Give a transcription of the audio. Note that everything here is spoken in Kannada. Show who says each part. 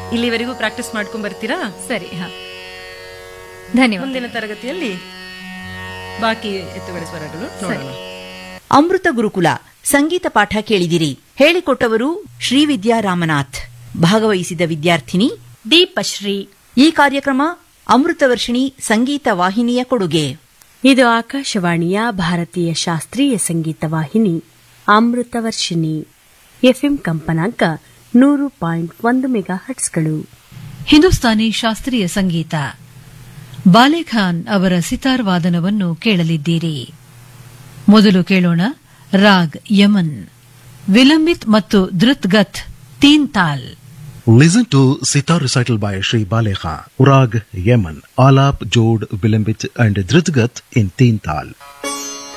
Speaker 1: ಇಲ್ಲಿವರೆಗೂ ಪ್ರಾಕ್ಟೀಸ್ ಮಾಡ್ಕೊಂಡ್ ಬರ್ತೀರಾ
Speaker 2: ಸರಿ ಹಾ ಧನ್ಯವಾದ
Speaker 1: ಮುಂದಿನ ತರಗತಿಯಲ್ಲಿ ಬಾಕಿ ಎತ್ತುಗಳ ಸ್ವರಗಳು ನೋಡೋಣ
Speaker 3: ಅಮೃತ ಗುರುಕುಲ ಸಂಗೀತ ಪಾಠ ಕೇಳಿದಿರಿ ಹೇಳಿಕೊಟ್ಟವರು ಶ್ರೀವಿದ್ಯಾ ರಾಮನಾಥ್ ಭಾಗವಹಿಸಿದ ವಿದ್ಯಾರ್ಥಿನಿ
Speaker 4: ದೀಪಶ್ರೀ
Speaker 3: ಈ ಕಾರ್ಯಕ್ರಮ ಅಮೃತ ವರ್ಷಿಣಿ ಸಂಗೀತ ವಾಹಿನಿಯ ಕೊಡುಗೆ
Speaker 4: ಇದು ಆಕಾಶವಾಣಿಯ ಭಾರತೀಯ ಶಾಸ್ತ್ರೀಯ ಸಂಗೀತ ವಾಹಿನಿ ಅಮೃತವರ್ಷಿಣಿ ಎಫ್ಎಂ ಕಂಪನಾಂಕ ನೂರು ಪಾಯಿಂಟ್ ಒಂದು ಮೆಗಾ ಹಟ್ಸ್ಗಳು
Speaker 5: ಹಿಂದೂಸ್ತಾನಿ ಶಾಸ್ತ್ರೀಯ ಸಂಗೀತ ಬಾಲೆಖಾನ್ ಅವರ ಸಿತಾರ್ ವಾದನವನ್ನು ಕೇಳಲಿದ್ದೀರಿ ಮೊದಲು ಕೇಳೋಣ ರಾಗ್ ಯಮನ್ ವಿಲಂಬಿತ್ ಮತ್ತು ಧೃತ್ಗತ್ ತೀನ್ ತಾಲ್
Speaker 6: Listen to sitar recital by Sri Balekha, Urag, Yemen, Alap, Jod, Vilambit and Dritgat in Teen Tal.